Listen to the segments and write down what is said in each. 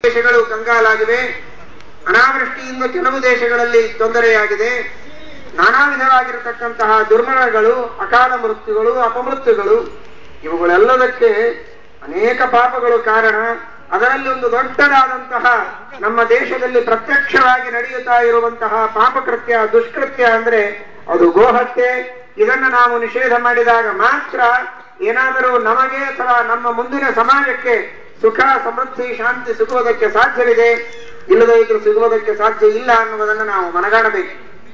ದೇಶಗಳು ಕಂಗಾಲಾಗಿವೆ ಅನಾವೃಷ್ಟಿಯಿಂದ ಕೆಲವು ದೇಶಗಳಲ್ಲಿ ತೊಂದರೆಯಾಗಿದೆ ನಾನಾ ವಿಧವಾಗಿರತಕ್ಕಂತಹ ದುರ್ಮರಣಗಳು ಅಕಾಲ ಮೃತ್ಯುಗಳು ಅಪಮೃತ್ಯುಗಳು ಇವುಗಳೆಲ್ಲದಕ್ಕೆ ಅನೇಕ ಪಾಪಗಳು ಕಾರಣ ಅದರಲ್ಲಿ ಒಂದು ದೊಡ್ಡದಾದಂತಹ ನಮ್ಮ ದೇಶದಲ್ಲಿ ಪ್ರತ್ಯಕ್ಷವಾಗಿ ನಡೆಯುತ್ತಾ ಇರುವಂತಹ ಪಾಪಕೃತ್ಯ ದುಷ್ಕೃತ್ಯ ಅಂದ್ರೆ ಅದು ಗೋಹತ್ಯೆ ಇದನ್ನ ನಾವು ನಿಷೇಧ ಮಾಡಿದಾಗ ಮಾತ್ರ ಏನಾದರೂ ನಮಗೆ ಅಥವಾ ನಮ್ಮ ಮುಂದಿನ ಸಮಾಜಕ್ಕೆ ಸುಖ ಸಮೃದ್ಧಿ ಶಾಂತಿ ಸಿಗುವುದಕ್ಕೆ ಸಾಧ್ಯವಿದೆ ಇಲ್ಲದ ಇದ್ರೂ ಸಿಗುವುದಕ್ಕೆ ಸಾಧ್ಯ ಇಲ್ಲ ಅನ್ನುವುದನ್ನು ನಾವು ಮನಗಾಣಬೇಕು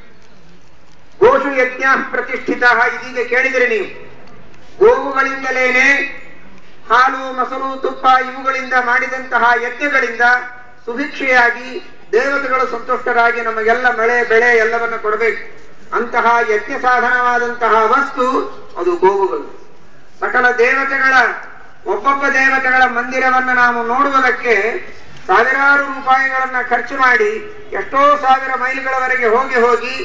ಗೋಷು ಯಜ್ಞ ಪ್ರತಿಷ್ಠಿತ ಇದೀಗ ಕೇಳಿದಿರಿ ನೀವು ಗೋವುಗಳಿಂದಲೇನೆ ಹಾಲು ಮೊಸರು ತುಪ್ಪ ಇವುಗಳಿಂದ ಮಾಡಿದಂತಹ ಯಜ್ಞಗಳಿಂದ ಸುಭಿಕ್ಷೆಯಾಗಿ ದೇವತೆಗಳು ಸಂತುಷ್ಟರಾಗಿ ನಮಗೆಲ್ಲ ಮಳೆ ಬೆಳೆ ಎಲ್ಲವನ್ನ ಕೊಡಬೇಕು ಅಂತಹ ಯಜ್ಞ ಸಾಧನವಾದಂತಹ ವಸ್ತು ಅದು ಗೋವುಗಳು ಸಕಲ ದೇವತೆಗಳ ಒಬ್ಬೊಬ್ಬ ದೇವತೆಗಳ ಮಂದಿರವನ್ನ ನಾವು ನೋಡುವುದಕ್ಕೆ ಸಾವಿರಾರು ರೂಪಾಯಿಗಳನ್ನ ಖರ್ಚು ಮಾಡಿ ಎಷ್ಟೋ ಸಾವಿರ ಮೈಲ್ಗಳವರೆಗೆ ಹೋಗಿ ಹೋಗಿ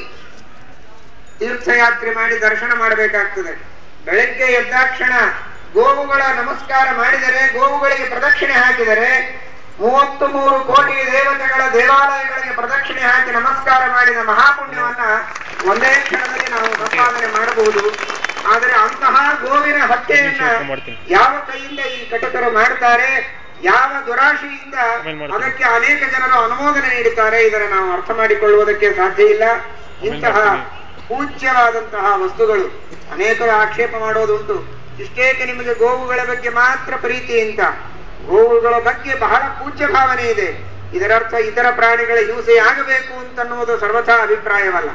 ತೀರ್ಥಯಾತ್ರೆ ಮಾಡಿ ದರ್ಶನ ಮಾಡಬೇಕಾಗ್ತದೆ ಬೆಳಗ್ಗೆ ಎದ್ದಾಕ್ಷಣ ಗೋವುಗಳ ನಮಸ್ಕಾರ ಮಾಡಿದರೆ ಗೋವುಗಳಿಗೆ ಪ್ರದಕ್ಷಿಣೆ ಹಾಕಿದರೆ ಮೂವತ್ತು ಮೂರು ಕೋಟಿ ದೇವತೆಗಳ ದೇವಾಲಯಗಳಿಗೆ ಪ್ರದಕ್ಷಿಣೆ ಹಾಕಿ ನಮಸ್ಕಾರ ಮಾಡಿದ ಮಹಾಪುಣ್ಯವನ್ನ ಒಂದೇ ಕ್ಷಣದಲ್ಲಿ ನಾವು ಸಂಪಾದನೆ ಮಾಡಬಹುದು ಆದರೆ ಅಂತಹ ಗೋವಿನ ಹತ್ಯೆಯನ್ನ ಯಾವ ಕೈಯಿಂದ ಈ ಕಟಕರು ಮಾಡ್ತಾರೆ ಯಾವ ದುರಾಶೆಯಿಂದ ಅದಕ್ಕೆ ಅನೇಕ ಜನರು ಅನುಮೋದನೆ ನೀಡುತ್ತಾರೆ ಇದರ ನಾವು ಅರ್ಥ ಮಾಡಿಕೊಳ್ಳುವುದಕ್ಕೆ ಸಾಧ್ಯ ಇಲ್ಲ ಇಂತಹ ಪೂಜ್ಯವಾದಂತಹ ವಸ್ತುಗಳು ಅನೇಕರು ಆಕ್ಷೇಪ ಮಾಡೋದುಂಟು ಇಷ್ಟೇಕೆ ನಿಮಗೆ ಗೋವುಗಳ ಬಗ್ಗೆ ಮಾತ್ರ ಪ್ರೀತಿ ಅಂತ ಗೋವುಗಳ ಬಗ್ಗೆ ಬಹಳ ಪೂಜ್ಯ ಭಾವನೆ ಇದೆ ಇದರರ್ಥ ಇತರ ಪ್ರಾಣಿಗಳ ಹಿಂಸೆಯಾಗಬೇಕು ಅಂತನ್ನುವುದು ಸರ್ವಥಾ ಅಭಿಪ್ರಾಯವಲ್ಲ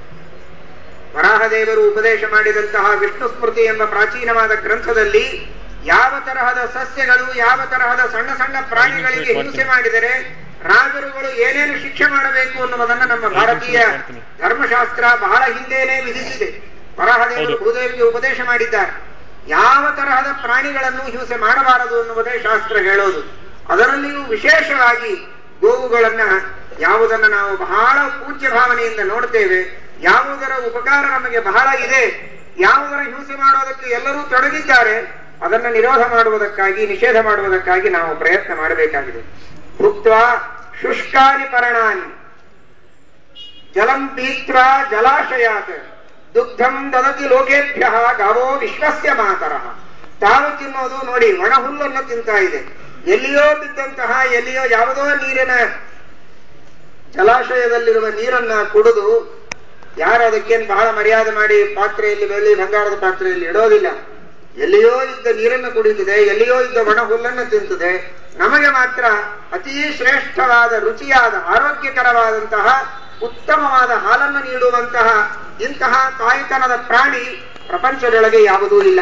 ವರಾಹದೇವರು ಉಪದೇಶ ಮಾಡಿದಂತಹ ವಿಷ್ಣು ಸ್ಮೃತಿ ಎಂಬ ಪ್ರಾಚೀನವಾದ ಗ್ರಂಥದಲ್ಲಿ ಯಾವ ತರಹದ ಸಸ್ಯಗಳು ಯಾವ ತರಹದ ಸಣ್ಣ ಸಣ್ಣ ಪ್ರಾಣಿಗಳಿಗೆ ಹಿಂಸೆ ಮಾಡಿದರೆ ರಾಜರುಗಳು ಏನೇನು ಶಿಕ್ಷೆ ಮಾಡಬೇಕು ಅನ್ನುವುದನ್ನು ನಮ್ಮ ಭಾರತೀಯ ಧರ್ಮಶಾಸ್ತ್ರ ಬಹಳ ಹಿಂದೆನೇ ವಿಧಿಸಿದೆ ವರಾಹದೇವರು ಭೂದೇವಿಗೆ ಉಪದೇಶ ಮಾಡಿದ್ದಾರೆ ಯಾವ ತರಹದ ಪ್ರಾಣಿಗಳನ್ನು ಹಿಂಸೆ ಮಾಡಬಾರದು ಎನ್ನುವುದೇ ಶಾಸ್ತ್ರ ಹೇಳೋದು ಅದರಲ್ಲಿಯೂ ವಿಶೇಷವಾಗಿ ಗೋವುಗಳನ್ನ ಯಾವುದನ್ನ ನಾವು ಬಹಳ ಪೂಜ್ಯ ಭಾವನೆಯಿಂದ ನೋಡ್ತೇವೆ ಯಾವುದರ ಉಪಕಾರ ನಮಗೆ ಬಹಳ ಇದೆ ಯಾವುದರ ಹಿಂಸೆ ಮಾಡೋದಕ್ಕೆ ಎಲ್ಲರೂ ತೊಡಗಿದ್ದಾರೆ ಅದನ್ನ ನಿರೋಧ ಮಾಡುವುದಕ್ಕಾಗಿ ನಿಷೇಧ ಮಾಡುವುದಕ್ಕಾಗಿ ನಾವು ಪ್ರಯತ್ನ ಮಾಡಬೇಕಾಗಿದೆ ಭುಕ್ತ ಶುಷ್ಕಾನಿ ಪರಣಾನಿ ಜಲಂ ಪೀತ್ರ ಜಲಾಶಯಾತ್ ದುಗ್ಧಂ ದದತಿ ಲೋಕೇಭ್ಯ ಗಾವೋ ವಿಶ್ವಸ್ಯ ಮಾತರ ತಾವು ತಿನ್ನೋದು ನೋಡಿ ಒಣ ಹುಲ್ಲನ್ನು ತಿಂತಾ ಇದೆ ಎಲ್ಲಿಯೋ ಬಿದ್ದಂತಹ ಎಲ್ಲಿಯೋ ಯಾವುದೋ ನೀರಿನ ಜಲಾಶಯದಲ್ಲಿರುವ ನೀರನ್ನ ಕುಡಿದು ಯಾರು ಅದಕ್ಕೇನು ಬಹಳ ಮರ್ಯಾದೆ ಮಾಡಿ ಪಾತ್ರೆಯಲ್ಲಿ ಬೆಳ್ಳಿ ಬಂಗಾರದ ಪಾತ್ರೆಯಲ್ಲಿ ಇಡೋದಿಲ್ಲ ಎಲ್ಲಿಯೋ ಇದ್ದ ನೀರನ್ನು ಕುಡಿಯುತ್ತದೆ ಎಲ್ಲಿಯೋ ಇದ್ದ ಒಣ ಹುಲ್ಲನ್ನು ತಿಂತದೆ ನಮಗೆ ಮಾತ್ರ ಅತಿ ಶ್ರೇಷ್ಠವಾದ ರುಚಿಯಾದ ಆರೋಗ್ಯಕರವಾದಂತಹ ಉತ್ತಮವಾದ ಹಾಲನ್ನು ನೀಡುವಂತಹ ಇಂತಹ ತಾಯ್ತನದ ಪ್ರಾಣಿ ಪ್ರಪಂಚದೊಳಗೆ ಯಾವುದೂ ಇಲ್ಲ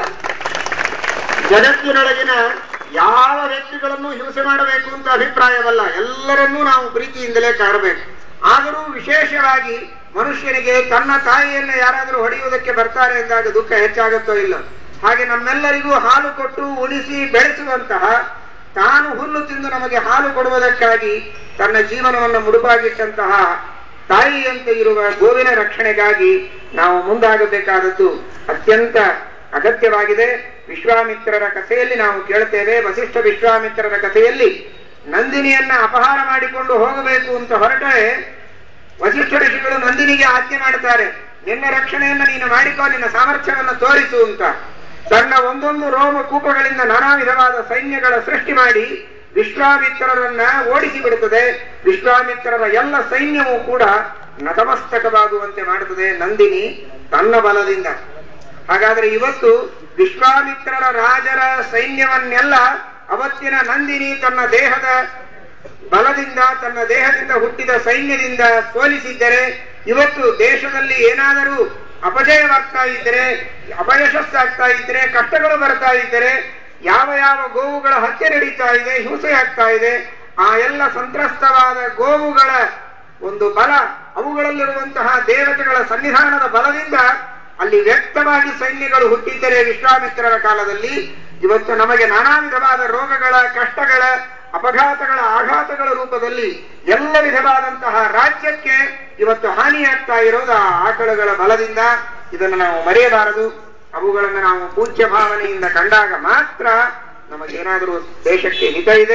ಜಗತ್ತಿನೊಳಗಿನ ಯಾವ ವ್ಯಕ್ತಿಗಳನ್ನು ಹಿಂಸೆ ಮಾಡಬೇಕು ಅಂತ ಅಭಿಪ್ರಾಯವಲ್ಲ ಎಲ್ಲರನ್ನೂ ನಾವು ಪ್ರೀತಿಯಿಂದಲೇ ಕಾಣಬೇಕು ಆದರೂ ವಿಶೇಷವಾಗಿ ಮನುಷ್ಯನಿಗೆ ತನ್ನ ತಾಯಿಯನ್ನು ಯಾರಾದರೂ ಹೊಡೆಯುವುದಕ್ಕೆ ಬರ್ತಾರೆ ಎಂದಾಗ ದುಃಖ ಹೆಚ್ಚಾಗುತ್ತೋ ಇಲ್ಲ ಹಾಗೆ ನಮ್ಮೆಲ್ಲರಿಗೂ ಹಾಲು ಕೊಟ್ಟು ಉಳಿಸಿ ಬೆಳೆಸುವಂತಹ ತಾನು ಹುಲ್ಲು ತಿಂದು ನಮಗೆ ಹಾಲು ಕೊಡುವುದಕ್ಕಾಗಿ ತನ್ನ ಜೀವನವನ್ನು ಮುಡುಪಾಗಿಟ್ಟಂತಹ ತಾಯಿಯಂತೆ ಇರುವ ಗೋವಿನ ರಕ್ಷಣೆಗಾಗಿ ನಾವು ಮುಂದಾಗಬೇಕಾದದ್ದು ಅತ್ಯಂತ ಅಗತ್ಯವಾಗಿದೆ ವಿಶ್ವಾಮಿತ್ರರ ಕಥೆಯಲ್ಲಿ ನಾವು ಕೇಳ್ತೇವೆ ವಸಿಷ್ಠ ವಿಶ್ವಾಮಿತ್ರರ ಕಥೆಯಲ್ಲಿ ನಂದಿನಿಯನ್ನ ಅಪಹಾರ ಮಾಡಿಕೊಂಡು ಹೋಗಬೇಕು ಅಂತ ಹೊರಟರೆ ವಸಿಷ್ಠ ಋಷಿಗಳು ನಂದಿನಿಗೆ ಆಜ್ಞೆ ಮಾಡ್ತಾರೆ ನಿನ್ನ ರಕ್ಷಣೆಯನ್ನ ನೀನು ಮಾಡಿಕೋ ನಿನ್ನ ಸಾಮರ್ಥ್ಯವನ್ನು ತೋರಿಸು ಅಂತ ತನ್ನ ಒಂದೊಂದು ರೋಮ ಕೂಪಗಳಿಂದ ನಾನಾ ವಿಧವಾದ ಸೈನ್ಯಗಳ ಸೃಷ್ಟಿ ಮಾಡಿ ವಿಶ್ವಾಮಿತ್ರರನ್ನ ಓಡಿಸಿ ಬಿಡುತ್ತದೆ ವಿಶ್ವಾಮಿತ್ರರ ಎಲ್ಲ ಸೈನ್ಯವೂ ಕೂಡ ನತಮಸ್ತಕವಾಗುವಂತೆ ಮಾಡುತ್ತದೆ ನಂದಿನಿ ತನ್ನ ಬಲದಿಂದ ಹಾಗಾದ್ರೆ ಇವತ್ತು ವಿಶ್ವಾಮಿತ್ರರ ರಾಜರ ಸೈನ್ಯವನ್ನೆಲ್ಲ ಅವತ್ತಿನ ನಂದಿನಿ ತನ್ನ ದೇಹದ ಬಲದಿಂದ ತನ್ನ ದೇಹದಿಂದ ಹುಟ್ಟಿದ ಸೈನ್ಯದಿಂದ ಸೋಲಿಸಿದ್ದರೆ ಇವತ್ತು ದೇಶದಲ್ಲಿ ಏನಾದರೂ ಅಪಜಯವಾಗ್ತಾ ಇದ್ದರೆ ಅಪಯಶಸ್ಸಾಗ್ತಾ ಇದ್ದರೆ ಕಷ್ಟಗಳು ಬರ್ತಾ ಇದ್ದರೆ ಯಾವ ಯಾವ ಗೋವುಗಳ ಹತ್ಯೆ ನಡೀತಾ ಇದೆ ಹಿಂಸೆ ಆಗ್ತಾ ಇದೆ ಆ ಎಲ್ಲ ಸಂತ್ರಸ್ತವಾದ ಗೋವುಗಳ ಒಂದು ಬಲ ಅವುಗಳಲ್ಲಿರುವಂತಹ ದೇವತೆಗಳ ಸನ್ನಿಧಾನದ ಬಲದಿಂದ ಅಲ್ಲಿ ವ್ಯಕ್ತವಾಗಿ ಸೈನ್ಯಗಳು ಹುಟ್ಟಿದ್ದರೆ ವಿಶ್ವಾಮಿತ್ರರ ಕಾಲದಲ್ಲಿ ಇವತ್ತು ನಮಗೆ ನಾನಾ ವಿಧವಾದ ರೋಗಗಳ ಕಷ್ಟಗಳ ಅಪಘಾತಗಳ ಆಘಾತಗಳ ರೂಪದಲ್ಲಿ ಎಲ್ಲ ವಿಧವಾದಂತಹ ರಾಜ್ಯಕ್ಕೆ ಇವತ್ತು ಹಾನಿಯಾಗ್ತಾ ಇರೋದು ಆ ಆಕಳಗಳ ಬಲದಿಂದ ಇದನ್ನು ನಾವು ಮರೆಯಬಾರದು ಅವುಗಳನ್ನು ನಾವು ಪೂಜ್ಯ ಭಾವನೆಯಿಂದ ಕಂಡಾಗ ಮಾತ್ರ ನಮಗೇನಾದರೂ ದೇಶಕ್ಕೆ ಹಿತ ಇದೆ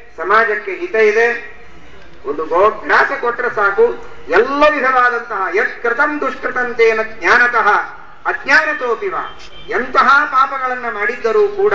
ಸಮಾಜಕ್ಕೆ ಹಿತ ಇದೆ ಒಂದು ಗೋಗ್ರಾಸ ಕೊಟ್ಟರೆ ಸಾಕು ಎಲ್ಲ ವಿಧವಾದಂತಹ ಯತ್ಕೃತಂ ದುಷ್ಕೃತಂತೇನ ಜ್ಞಾನತಃ ಅಜ್ಞಾನತೋಪಿವ ಎಂತಹ ಪಾಪಗಳನ್ನ ಮಾಡಿದ್ದರೂ ಕೂಡ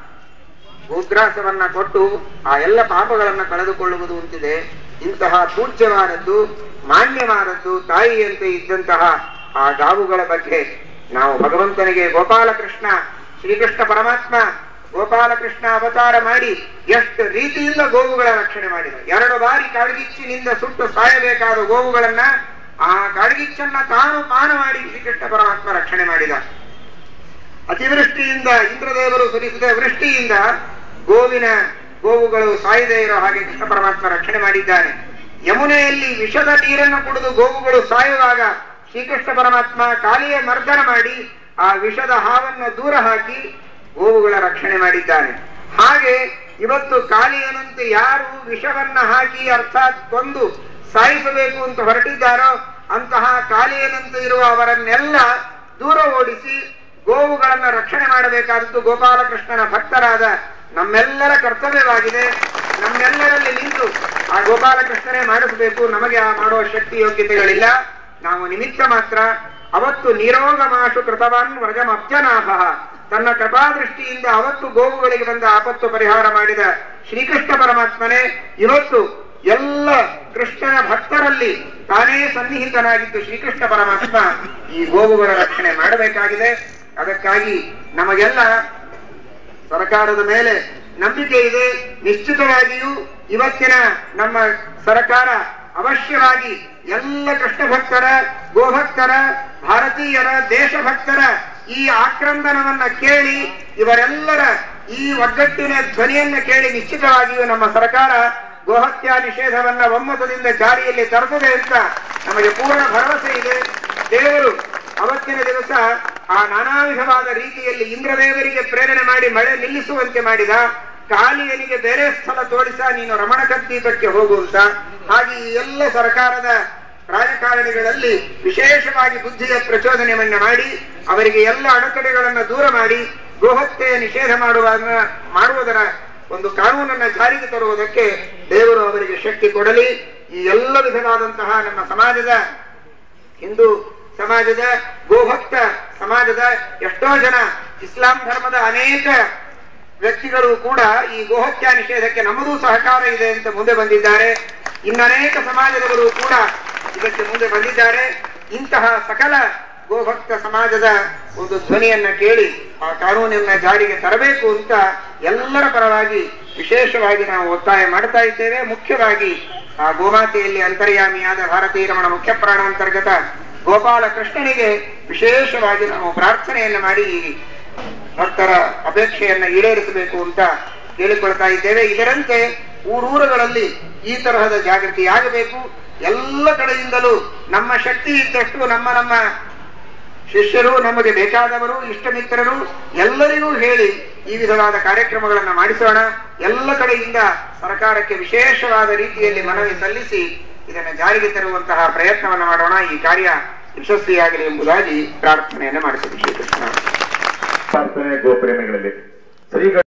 ಗೋಗ್ರಾಸವನ್ನ ಕೊಟ್ಟು ಆ ಎಲ್ಲ ಪಾಪಗಳನ್ನ ಕಳೆದುಕೊಳ್ಳುವುದು ಅಂತಿದೆ ಇಂತಹ ಪೂಜ್ಯವಾದದ್ದು ಮಾನ್ಯವಾದದ್ದು ತಾಯಿಯಂತೆ ಇದ್ದಂತಹ ಆ ಗಾವುಗಳ ಬಗ್ಗೆ ನಾವು ಭಗವಂತನಿಗೆ ಗೋಪಾಲಕೃಷ್ಣ ಶ್ರೀಕೃಷ್ಣ ಪರಮಾತ್ಮ ಗೋಪಾಲಕೃಷ್ಣ ಅವತಾರ ಮಾಡಿ ಎಷ್ಟು ರೀತಿಯಿಂದ ಗೋವುಗಳ ರಕ್ಷಣೆ ಮಾಡಿದ ಎರಡು ಬಾರಿ ಕಾಡ್ಗಿಚ್ಚಿನಿಂದ ಸುಟ್ಟು ಸಾಯಬೇಕಾದ ಗೋವುಗಳನ್ನ ಆ ಕಾಡ್ಗಿಚ್ಚನ್ನ ತಾನು ಪಾನ ಮಾಡಿ ಶ್ರೀಕೃಷ್ಣ ಪರಮಾತ್ಮ ರಕ್ಷಣೆ ಮಾಡಿದ ಅತಿವೃಷ್ಟಿಯಿಂದ ಇಂದ್ರದೇವರು ಸುರಿಸಿದ ವೃಷ್ಟಿಯಿಂದ ಗೋವಿನ ಗೋವುಗಳು ಸಾಯದೇ ಇರೋ ಹಾಗೆ ಕೃಷ್ಣ ಪರಮಾತ್ಮ ರಕ್ಷಣೆ ಮಾಡಿದ್ದಾನೆ ಯಮುನೆಯಲ್ಲಿ ವಿಷದ ನೀರನ್ನು ಕುಡಿದು ಗೋವುಗಳು ಸಾಯುವಾಗ ಶ್ರೀಕೃಷ್ಣ ಪರಮಾತ್ಮ ಕಾಲಿಯ ಮರ್ದನ ಮಾಡಿ ಆ ವಿಷದ ಹಾವನ್ನು ದೂರ ಹಾಕಿ ಗೋವುಗಳ ರಕ್ಷಣೆ ಮಾಡಿದ್ದಾನೆ ಹಾಗೆ ಇವತ್ತು ಕಾಲಿಯನಂತೆ ಯಾರು ವಿಷವನ್ನ ಹಾಕಿ ಅರ್ಥಾತ್ ಕೊಂದು ಸಾಯಿಸಬೇಕು ಅಂತ ಹೊರಟಿದ್ದಾರೋ ಅಂತಹ ಕಾಲಿಯನಂತೆ ಇರುವ ಅವರನ್ನೆಲ್ಲ ದೂರ ಓಡಿಸಿ ಗೋವುಗಳನ್ನ ರಕ್ಷಣೆ ಮಾಡಬೇಕಾದದ್ದು ಗೋಪಾಲಕೃಷ್ಣನ ಭಕ್ತರಾದ ನಮ್ಮೆಲ್ಲರ ಕರ್ತವ್ಯವಾಗಿದೆ ನಮ್ಮೆಲ್ಲರಲ್ಲಿ ನಿಂತು ಆ ಗೋಪಾಲಕೃಷ್ಣನೇ ಮಾಡಿಸಬೇಕು ನಮಗೆ ಆ ಮಾಡುವ ಶಕ್ತಿ ಯೋಗ್ಯತೆಗಳಿಲ್ಲ ನಾವು ನಿಮಿತ್ತ ಮಾತ್ರ ಅವತ್ತು ನಿರೋಗಮಾಶು ಕೃತವಾನ್ ವ್ರಜಮಬ್ಜನಾಭ ತನ್ನ ಕೃಪಾದೃಷ್ಟಿಯಿಂದ ಅವತ್ತು ಗೋವುಗಳಿಗೆ ಬಂದ ಆಪತ್ತು ಪರಿಹಾರ ಮಾಡಿದ ಶ್ರೀಕೃಷ್ಣ ಪರಮಾತ್ಮನೇ ಇವತ್ತು ಎಲ್ಲ ಕೃಷ್ಣನ ಭಕ್ತರಲ್ಲಿ ತಾನೇ ಸನ್ನಿಹಿತನಾಗಿದ್ದು ಶ್ರೀಕೃಷ್ಣ ಪರಮಾತ್ಮ ಈ ಗೋವುಗಳ ರಕ್ಷಣೆ ಮಾಡಬೇಕಾಗಿದೆ ಅದಕ್ಕಾಗಿ ನಮಗೆಲ್ಲ ಸರ್ಕಾರದ ಮೇಲೆ ನಂಬಿಕೆ ಇದೆ ನಿಶ್ಚಿತವಾಗಿಯೂ ಇವತ್ತಿನ ನಮ್ಮ ಸರ್ಕಾರ ಅವಶ್ಯವಾಗಿ ಎಲ್ಲ ಕೃಷ್ಣ ಭಕ್ತರ ಗೋಭಕ್ತರ ಭಾರತೀಯರ ದೇಶಭಕ್ತರ ಈ ಆಕ್ರಂದನವನ್ನ ಕೇಳಿ ಇವರೆಲ್ಲರ ಈ ಒಗ್ಗಟ್ಟಿನ ಧ್ವನಿಯನ್ನ ಕೇಳಿ ನಿಶ್ಚಿತವಾಗಿಯೂ ನಮ್ಮ ಸರ್ಕಾರ ಗೋಹತ್ಯಾ ನಿಷೇಧವನ್ನ ಒಮ್ಮತದಿಂದ ಜಾರಿಯಲ್ಲಿ ತರುತ್ತದೆ ಅಂತ ನಮಗೆ ಪೂರ್ಣ ಭರವಸೆ ಇದೆ ದೇವರು ಅವತ್ತಿನ ದಿವಸ ಆ ನಾನಾ ವಿಧವಾದ ರೀತಿಯಲ್ಲಿ ಇಂದ್ರದೇವರಿಗೆ ಪ್ರೇರಣೆ ಮಾಡಿ ಮಳೆ ನಿಲ್ಲಿಸುವಂತೆ ಮಾಡಿದ ಕಾಲಿಯನಿಗೆ ಬೇರೆ ಸ್ಥಳ ತೋರಿಸ ನೀನು ರಮಣ ಕದ್ದೀತಕ್ಕೆ ಹೋಗು ಅಂತ ಹಾಗೆ ಈ ಎಲ್ಲ ಸರ್ಕಾರದ ರಾಜಕಾರಣಿಗಳಲ್ಲಿ ವಿಶೇಷವಾಗಿ ಬುದ್ಧಿಯ ಪ್ರಚೋದನೆಯನ್ನ ಮಾಡಿ ಅವರಿಗೆ ಎಲ್ಲ ಅಡೆತಡೆಗಳನ್ನು ದೂರ ಮಾಡಿ ಗೋಹತ್ಯೆಯ ನಿಷೇಧ ಮಾಡುವ ಮಾಡುವುದರ ಒಂದು ಕಾನೂನನ್ನ ಜಾರಿಗೆ ತರುವುದಕ್ಕೆ ದೇವರು ಅವರಿಗೆ ಶಕ್ತಿ ಕೊಡಲಿ ಈ ಎಲ್ಲ ವಿಧವಾದಂತಹ ನಮ್ಮ ಸಮಾಜದ ಹಿಂದೂ ಸಮಾಜದ ಗೋಭಕ್ತ ಸಮಾಜದ ಎಷ್ಟೋ ಜನ ಇಸ್ಲಾಂ ಧರ್ಮದ ಅನೇಕ ವ್ಯಕ್ತಿಗಳು ಕೂಡ ಈ ಗೋಹತ್ಯಾ ನಿಷೇಧಕ್ಕೆ ನಮ್ಮದೂ ಸಹಕಾರ ಇದೆ ಅಂತ ಮುಂದೆ ಬಂದಿದ್ದಾರೆ ಇನ್ನನೇಕ ಸಮಾಜದವರು ಕೂಡ ಇದಕ್ಕೆ ಮುಂದೆ ಬಂದಿದ್ದಾರೆ ಇಂತಹ ಸಕಲ ಗೋಭಕ್ತ ಸಮಾಜದ ಒಂದು ಧ್ವನಿಯನ್ನ ಕೇಳಿ ಆ ಕಾನೂನನ್ನ ಜಾರಿಗೆ ತರಬೇಕು ಅಂತ ಎಲ್ಲರ ಪರವಾಗಿ ವಿಶೇಷವಾಗಿ ನಾವು ಒತ್ತಾಯ ಮಾಡ್ತಾ ಇದ್ದೇವೆ ಮುಖ್ಯವಾಗಿ ಆ ಗೋಮಾತೆಯಲ್ಲಿ ಅಂತರ್ಯಾಮಿಯಾದ ಭಾರತೀಯ ರಮಣ ಮುಖ್ಯ ಪ್ರಾಣಾಂತರ್ಗತ ಗೋಪಾಲ ಕೃಷ್ಣನಿಗೆ ವಿಶೇಷವಾಗಿ ನಾವು ಪ್ರಾರ್ಥನೆಯನ್ನ ಮಾಡಿ ಈ ಭಕ್ತರ ಅಪೇಕ್ಷೆಯನ್ನ ಈಡೇರಿಸಬೇಕು ಅಂತ ಕೇಳಿಕೊಳ್ತಾ ಇದ್ದೇವೆ ಇದರಂತೆ ಊರೂರುಗಳಲ್ಲಿ ಈ ತರಹದ ಜಾಗೃತಿ ಆಗಬೇಕು ಎಲ್ಲ ಕಡೆಯಿಂದಲೂ ನಮ್ಮ ಶಕ್ತಿ ಇದ್ದಷ್ಟು ನಮ್ಮ ನಮ್ಮ ಶಿಷ್ಯರು ನಮಗೆ ಬೇಕಾದವರು ಇಷ್ಟ ಮಿತ್ರರು ಎಲ್ಲರಿಗೂ ಹೇಳಿ ಈ ವಿಧವಾದ ಕಾರ್ಯಕ್ರಮಗಳನ್ನ ಮಾಡಿಸೋಣ ಎಲ್ಲ ಕಡೆಯಿಂದ ಸರ್ಕಾರಕ್ಕೆ ವಿಶೇಷವಾದ ರೀತಿಯಲ್ಲಿ ಮನವಿ ಸಲ್ಲಿಸಿ ಇದನ್ನು ಜಾರಿಗೆ ತರುವಂತಹ ಪ್ರಯತ್ನವನ್ನು ಮಾಡೋಣ ಈ ಕಾರ್ಯ ಯಶಸ್ವಿಯಾಗಲಿ ಎಂಬುದಾಗಿ ಪ್ರಾರ್ಥನೆಯನ್ನು ಮಾಡಿಸಿದೆ ಶ್ರೀಕೃಷ್ಣ ಪ್ರಾರ್ಥನೆ ಗೋಪ್ರೇಮಿಗಳಲ್ಲಿ ಶ್ರೀಗಳ